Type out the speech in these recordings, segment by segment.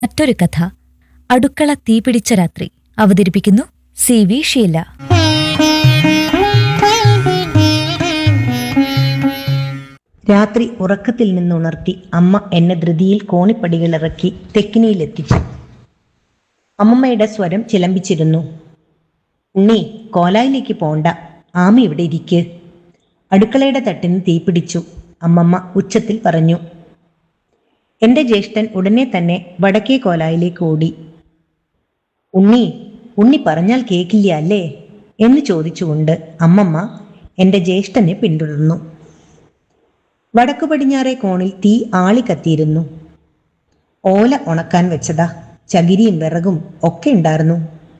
മറ്റൊരു കഥ അടുക്കള തീപിടിച്ച രാത്രി അവതരിപ്പിക്കുന്നു സി വി ഷീല രാത്രി ഉറക്കത്തിൽ നിന്നുണർത്തി അമ്മ എന്നെ ധൃതിയിൽ കോണിപ്പടികളിറക്കി തെക്കിനിയിലെത്തിച്ചു അമ്മമ്മയുടെ സ്വരം ചിലമ്പിച്ചിരുന്നു ഉണ്ണി കോലായിലേക്ക് പോണ്ട ആമ ഇവിടെ ഇരിക്ക് അടുക്കളയുടെ തട്ടിന് തീപിടിച്ചു അമ്മമ്മ ഉച്ചത്തിൽ പറഞ്ഞു എന്റെ ജ്യേഷ്ഠൻ ഉടനെ തന്നെ വടക്കേ കോലായിലേക്ക് ഓടി ഉണ്ണി ഉണ്ണി പറഞ്ഞാൽ കേക്കില്ല അല്ലേ എന്ന് ചോദിച്ചുകൊണ്ട് അമ്മമ്മ എന്റെ ജ്യേഷ്ഠനെ പിന്തുടർന്നു വടക്കു പടിഞ്ഞാറേ കോണിൽ തീ ആളിക്കത്തിയിരുന്നു ഓല ഉണക്കാൻ വെച്ചതാ ചകിരിയും വിറകും ഒക്കെ ഉണ്ടായിരുന്നു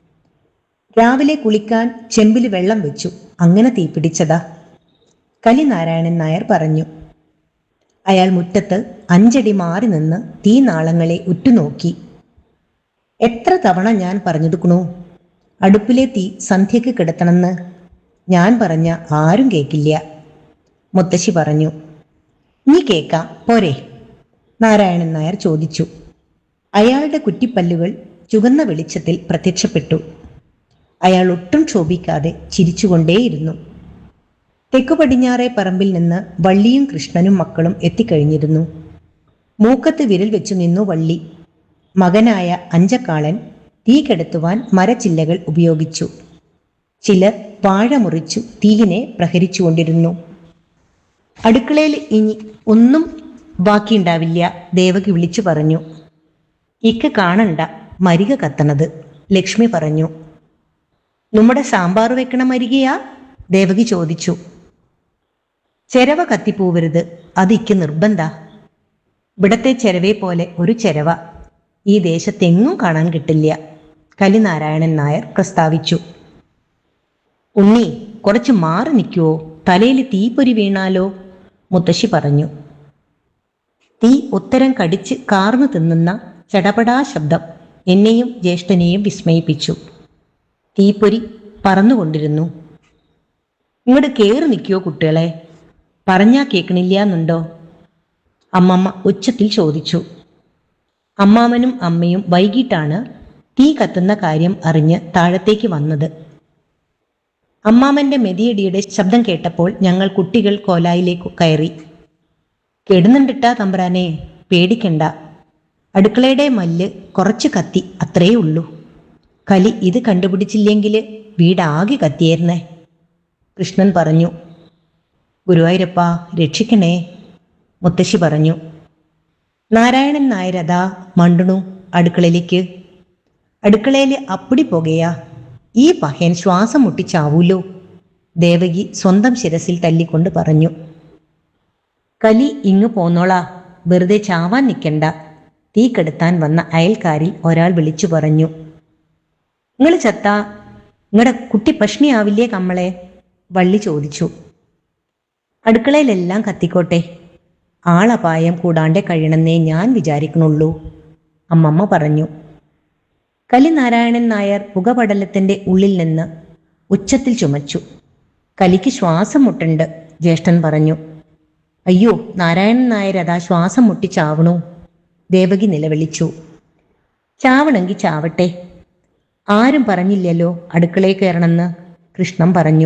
രാവിലെ കുളിക്കാൻ ചെമ്പിൽ വെള്ളം വെച്ചു അങ്ങനെ തീ പിടിച്ചതാ കലിനാരായണൻ നായർ പറഞ്ഞു അയാൾ മുറ്റത്ത് അഞ്ചടി മാറി നിന്ന് തീ നാളങ്ങളെ ഉറ്റുനോക്കി എത്ര തവണ ഞാൻ പറഞ്ഞെടുക്കണു അടുപ്പിലെ തീ സന്ധ്യക്ക് കിടത്തണമെന്ന് ഞാൻ പറഞ്ഞ ആരും കേക്കില്ല മുത്തശ്ശി പറഞ്ഞു നീ കേക്കാം പോരെ നാരായണൻ നായർ ചോദിച്ചു അയാളുടെ കുറ്റിപ്പല്ലുകൾ ചുവന്ന വെളിച്ചത്തിൽ പ്രത്യക്ഷപ്പെട്ടു അയാൾ ഒട്ടും ക്ഷോഭിക്കാതെ ചിരിച്ചുകൊണ്ടേയിരുന്നു തെക്കു പടിഞ്ഞാറേ പറമ്പിൽ നിന്ന് വള്ളിയും കൃഷ്ണനും മക്കളും എത്തിക്കഴിഞ്ഞിരുന്നു മൂക്കത്ത് വിരൽ വെച്ചു നിന്നു വള്ളി മകനായ അഞ്ചക്കാളൻ തീ കെടുത്തുവാൻ മരച്ചില്ലകൾ ഉപയോഗിച്ചു ചിലർ വാഴ മുറിച്ചു തീയിനെ പ്രഹരിച്ചുകൊണ്ടിരുന്നു അടുക്കളയിൽ ഇനി ഒന്നും ബാക്കിയുണ്ടാവില്ല ദേവകി വിളിച്ചു പറഞ്ഞു ഇക്ക് കാണണ്ട മരിക കത്തണത് ലക്ഷ്മി പറഞ്ഞു നമ്മുടെ സാമ്പാർ വെക്കണ മരികയാ ദേവകി ചോദിച്ചു ചെരവ കത്തിപ്പോവരുത് അത് ഇക്ക് നിർബന്ധ ഇവിടത്തെ ചെരവെ പോലെ ഒരു ചെരവ ഈ ദേശത്തെങ്ങും കാണാൻ കിട്ടില്ല കലിനാരായണൻ നായർ പ്രസ്താവിച്ചു ഉണ്ണി കുറച്ച് മാറി നിൽക്കുവോ തലയിൽ തീപ്പൊരി വീണാലോ മുത്തശ്ശി പറഞ്ഞു തീ ഉത്തരം കടിച്ച് കാർന്നു തിന്നുന്ന ചടപടാ ശബ്ദം എന്നെയും ജ്യേഷ്ഠനെയും വിസ്മയിപ്പിച്ചു തീപ്പൊരി പറന്നുകൊണ്ടിരുന്നു ഇങ്ങോട്ട് കയറി നിൽക്കുവോ കുട്ടികളെ പറഞ്ഞാ കേൾക്കണില്ല എന്നുണ്ടോ അമ്മമ്മ ഉച്ചത്തിൽ ചോദിച്ചു അമ്മാമനും അമ്മയും വൈകിട്ടാണ് തീ കത്തുന്ന കാര്യം അറിഞ്ഞ് താഴത്തേക്ക് വന്നത് അമ്മാമന്റെ മെതിയടിയുടെ ശബ്ദം കേട്ടപ്പോൾ ഞങ്ങൾ കുട്ടികൾ കോലായിലേക്ക് കയറി കെടുന്നുണ്ടിട്ടാ തമ്പ്രാനെ പേടിക്കണ്ട അടുക്കളയുടെ മല്ല് കുറച്ച് കത്തി അത്രയേ ഉള്ളൂ കലി ഇത് കണ്ടുപിടിച്ചില്ലെങ്കിൽ വീടാകെ കത്തിയേരുന്നേ കൃഷ്ണൻ പറഞ്ഞു ഗുരുവായൂരപ്പ രക്ഷിക്കണേ മുത്തശ്ശി പറഞ്ഞു നാരായണൻ നായർ അതാ മണ്ടുണു അടുക്കളയിലേക്ക് അടുക്കളയിൽ അപ്പടി പോകുകയാ ഈ പഹയൻ ശ്വാസം മുട്ടിച്ചാവൂലോ ദേവകി സ്വന്തം ശിരസിൽ തല്ലിക്കൊണ്ട് പറഞ്ഞു കലി ഇങ്ങു പോന്നോളാ വെറുതെ ചാവാൻ നിൽക്കണ്ട തീ കെടുത്താൻ വന്ന അയൽക്കാരിൽ ഒരാൾ വിളിച്ചു പറഞ്ഞു നിങ്ങൾ ചത്ത നിങ്ങളുടെ കുട്ടി പഷ്ണിയാവില്ലേ കമ്മളെ വള്ളി ചോദിച്ചു അടുക്കളയിലെല്ലാം കത്തിക്കോട്ടെ ആളപായം കൂടാണ്ട് കഴിയണമെന്നേ ഞാൻ വിചാരിക്കണുള്ളൂ അമ്മമ്മ പറഞ്ഞു കലിനാരായണൻ നായർ പുകപടലത്തിന്റെ ഉള്ളിൽ നിന്ന് ഉച്ചത്തിൽ ചുമച്ചു കലിക്ക് ശ്വാസം മുട്ടുണ്ട് ജ്യേഷ്ഠൻ പറഞ്ഞു അയ്യോ നാരായണൻ നായർ അതാ ശ്വാസം മുട്ടി ചാവണു ദേവകി നിലവിളിച്ചു ചാവണമെങ്കിൽ ചാവട്ടെ ആരും പറഞ്ഞില്ലല്ലോ അടുക്കളയിൽ കയറണമെന്ന് കൃഷ്ണൻ പറഞ്ഞു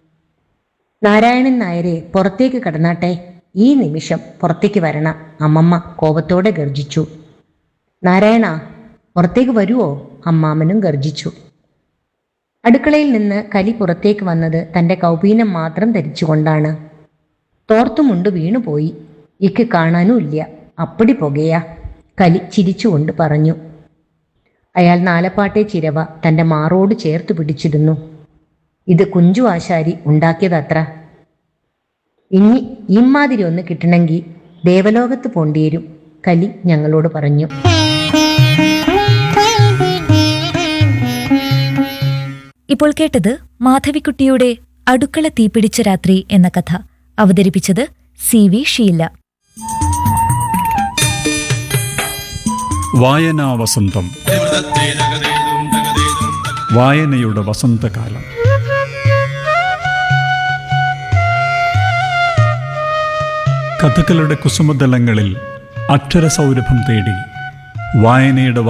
നാരായണൻ നായരെ പുറത്തേക്ക് കടന്നാട്ടെ ഈ നിമിഷം പുറത്തേക്ക് വരണം അമ്മമ്മ കോപത്തോടെ ഗർജിച്ചു നാരായണ പുറത്തേക്ക് വരുവോ അമ്മാമനും ഗർജിച്ചു അടുക്കളയിൽ നിന്ന് കലി പുറത്തേക്ക് വന്നത് തന്റെ കൗപീനം മാത്രം ധരിച്ചുകൊണ്ടാണ് തോർത്തുമുണ്ട് വീണുപോയി ഇക്ക് കാണാനും ഇല്ല അപ്പടി പുകയാ കലി ചിരിച്ചുകൊണ്ട് പറഞ്ഞു അയാൾ നാലപ്പാട്ടെ ചിരവ തന്റെ മാറോട് ചേർത്ത് പിടിച്ചിരുന്നു ഇത് കുഞ്ചു ആശാരി ഉണ്ടാക്കിയതത്ര ഇനി ഇമ്മാതിരി ഒന്ന് കിട്ടണമെങ്കിൽ ദേവലോകത്ത് പോണ്ടിയേരും കലി ഞങ്ങളോട് പറഞ്ഞു ഇപ്പോൾ കേട്ടത് മാധവിക്കുട്ടിയുടെ അടുക്കള തീപിടിച്ച രാത്രി എന്ന കഥ അവതരിപ്പിച്ചത് സി വി ഷീല വായനാ വസന്തം വായനയുടെ വസന്തകാലം കഥകളുടെ കുസുമതലങ്ങളിൽ അക്ഷരസൗരഭം തേടി വായനയുടെ